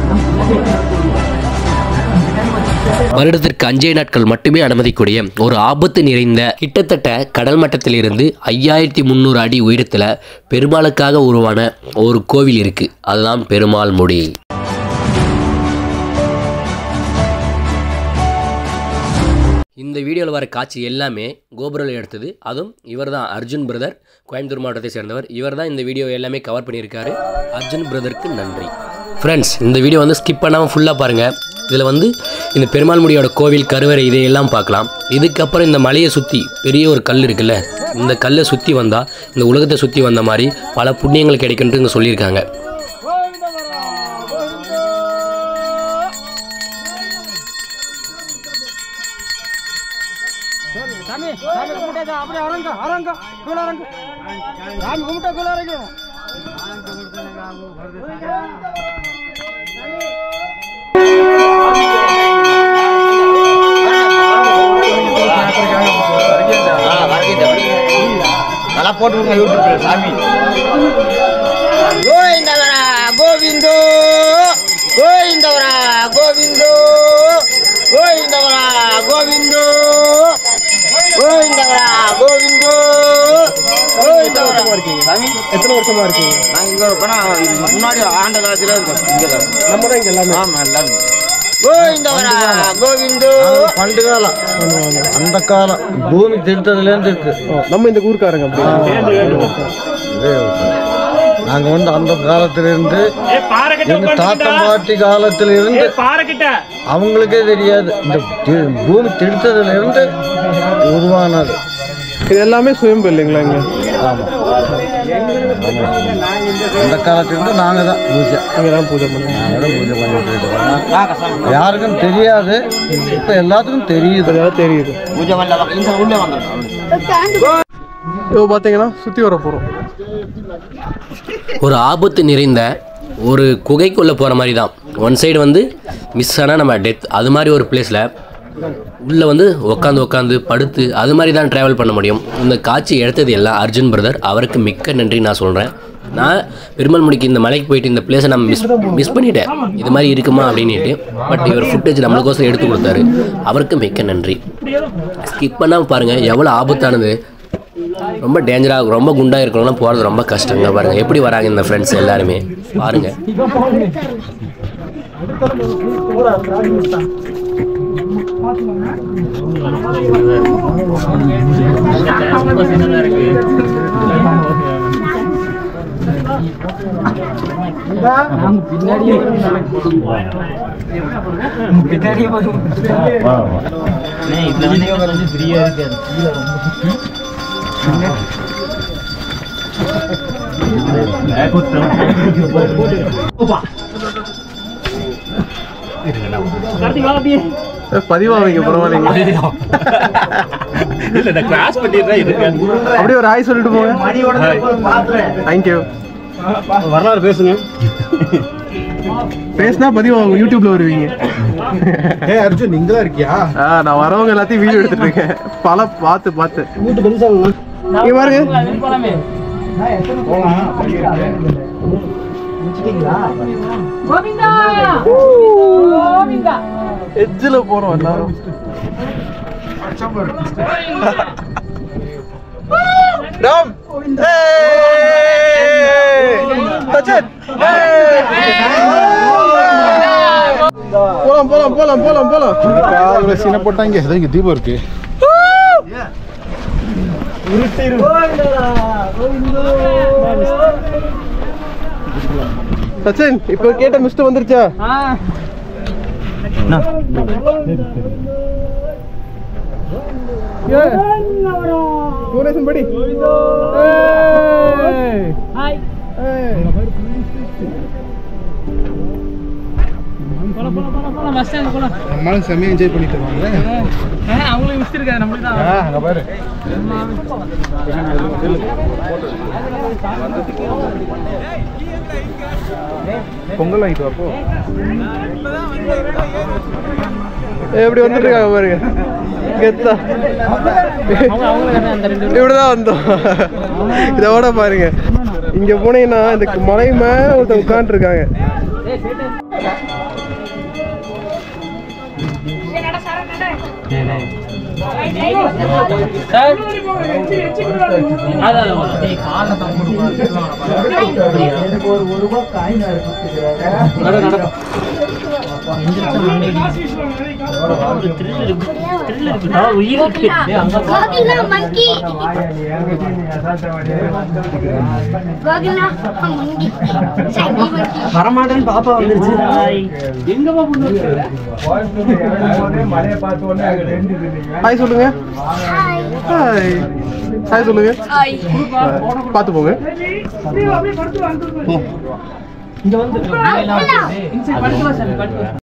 வருடத்திற்கு அஞ்சே நாட்கள் மட்டுமே அனுமதிக்கூடிய ஒரு ஆபத்து நிறைந்த கிட்டத்தட்ட கடல் மட்டத்திலிருந்து ஐயாயிரத்தி முந்நூறு அடி உயரத்தில் பெருமாளுக்காக உருவான ஒரு கோவில் இருக்கு அதுதான் பெருமாள் முடி இந்த வீடியோவில் வர காட்சி எல்லாமே கோபுரில் எடுத்தது அதுவும் இவர் தான் அர்ஜுன் பிரதர் கோயம்புத்தூர் மாவட்டத்தை சேர்ந்தவர் இவர் தான் இந்த வீடியோ எல்லாமே கவர் பண்ணியிருக்காரு அர்ஜுன் பிரதருக்கு நன்றி ஃப்ரெண்ட்ஸ் இந்த வீடியோ வந்து ஸ்கிப் பண்ணாமல் ஃபுல்லாக பாருங்கள் இதில் வந்து இந்த பெருமாள் முடியோட கோவில் கருவறை இதையெல்லாம் பார்க்கலாம் இதுக்கப்புறம் இந்த மலையை சுற்றி பெரிய ஒரு கல் இருக்குல்ல இந்த கல்லை சுற்றி வந்தால் இந்த உலகத்தை சுற்றி வந்த மாதிரி பல புண்ணியங்கள் கிடைக்குன்ட்டு இங்கே சொல்லியிருக்காங்க சாமி சாமி கும்பிட்டாச்சா அப்படியே அரங்க அரங்க கீழே அரங்க சாமி கும்பிட்டா கீழே இறங்கணும் நல்லா போட்டுருங்க யூடியூப்ல சாமி கோவிந்தவரா கோவிந்தோ கோவிந்தவரா கோவிந்தோ கோவிந்தவரா கோவிந்தோ கோவிந்தவரா கோவிந்தோ கோவிந்தவரா சாமி எத்தனை வருஷமா இருக்கீங்க நான் இங்க இருக்கேன்னா இது முன்னாடி ஆண்ட காலத்துல இருக்கோம் இங்க தான் நம்ம தான் இங்க எல்லாமே ஆமா எல்லாரும் கோவிந்தவரா கோவிந்தோ பண்டு காலம் அந்த காலம் பூமி திருத்ததுல இருந்து இருக்கு நம்ம இந்த ஊருக்காரங்க நாங்க வந்து அந்த காலத்துல இருந்து எங்க தாத்தா பாட்டி காலத்துல இருந்து அவங்களுக்கே தெரியாது இந்த தி- பூமி திருத்ததுல இருந்து உருவானது இது எல்லாமே சுயம்பு இல்லைங்களா இங்க ஆமா அந்த காலத்துல இருந்து நாங்க தான் பூஜை அங்கே தான் பூஜை பண்ணுவோம் நாங்க தான் பூஜை பண்ணிட்டு இருக்கோம் யாருக்கும் தெரியாது இப்ப எல்லாத்துக்கும் தெரியுது அதாவது தெரியுது பூஜை உள்ள வந்துட்டோம் இப்போ பார்த்தீங்கன்னா சுற்றி வர போகிறோம் ஒரு ஆபத்து நிறைந்த ஒரு குகைக்குள்ளே போகிற மாதிரி தான் ஒன் சைடு வந்து மிஸ் ஆனால் நம்ம டெத் அது மாதிரி ஒரு பிளேஸில் உள்ளே வந்து உட்காந்து உட்காந்து படுத்து அது மாதிரி தான் ட்ராவல் பண்ண முடியும் இந்த காட்சி எடுத்தது எல்லாம் அர்ஜுன் பிரதர் அவருக்கு மிக்க நன்றி நான் சொல்கிறேன் நான் பெருமாள் முடிக்கு இந்த மலைக்கு போயிட்டு இந்த பிளேஸை நான் மிஸ் மிஸ் பண்ணிட்டேன் இது மாதிரி இருக்குமா அப்படின்ட்டு பட் இவர் ஃபுட்டேஜ் நம்மளுக்கோசரம் எடுத்து கொடுத்தாரு அவருக்கு மிக்க நன்றி ஸ்கிப் பண்ணாமல் பாருங்கள் எவ்வளோ ஆபத்தானது ரொம்ப டேஞ்சராக ரொம்ப குண்டாக இருக்கிறவங்களாம் போகிறது ரொம்ப கஷ்டங்க பாருங்கள் எப்படி வராங்க இந்த ஃப்ரெண்ட்ஸ் எல்லாருமே பாருங்கள் பதிவாவீங்க பரவாயில்லைங்க அப்படியே ஒரு ஆய் சொல்லிட்டு போங்க தேங்க்யூ வரலாறு பேசுங்க பேசினா பதிவாகும் யூடியூப்ல வருவீங்க ஏ அர்ஜுன் நீங்க தான் இருக்கியா ஆ நான் வரவங்க எல்லாத்தையும் வீடியோ எடுத்துட்டு இருக்கேன் பல பார்த்து பார்த்து வீட்டு பெருசாங்க இங்க பாருங்க எட்ஜில் போறோம் எல்லாரும் ராம் சச்சின் போலாம் போலாம் போலாம் போலாம் போலாம் இவ்வளவு சீனை போட்டாங்க ஏதோ இங்க தீபம் இருக்கு சச்சின் இப்போ கேட்ட மிஸ்ட் வந்துருச்சா பூரேசன் படி நம்மளும் செம்மையா என்ஜாய் பண்ணிட்டு வாங்க அங்க பாரு பொங்கல் வாங்கிட்டு வாப்போ எப்படி வந்துட்டு இருக்காங்க பாருங்க கெத்தா இப்படிதான் வந்தோம் இதோட பாருங்க இங்க போனீங்கன்னா இந்த மலை மேல ஒருத்தன் உட்காந்துருக்காங்க கோகிலா மங்கி கோகிலா மங்கி சங்கி மங்கி வரமாட்டேன்னு பாப்பா வந்துருச்சு ஹாய் சொல்லுங்க ஹாய் ஹாய் ஹாய் சொல்லுங்க ஹாய் பார்த்து போங்க இங்க வந்து ஹலோ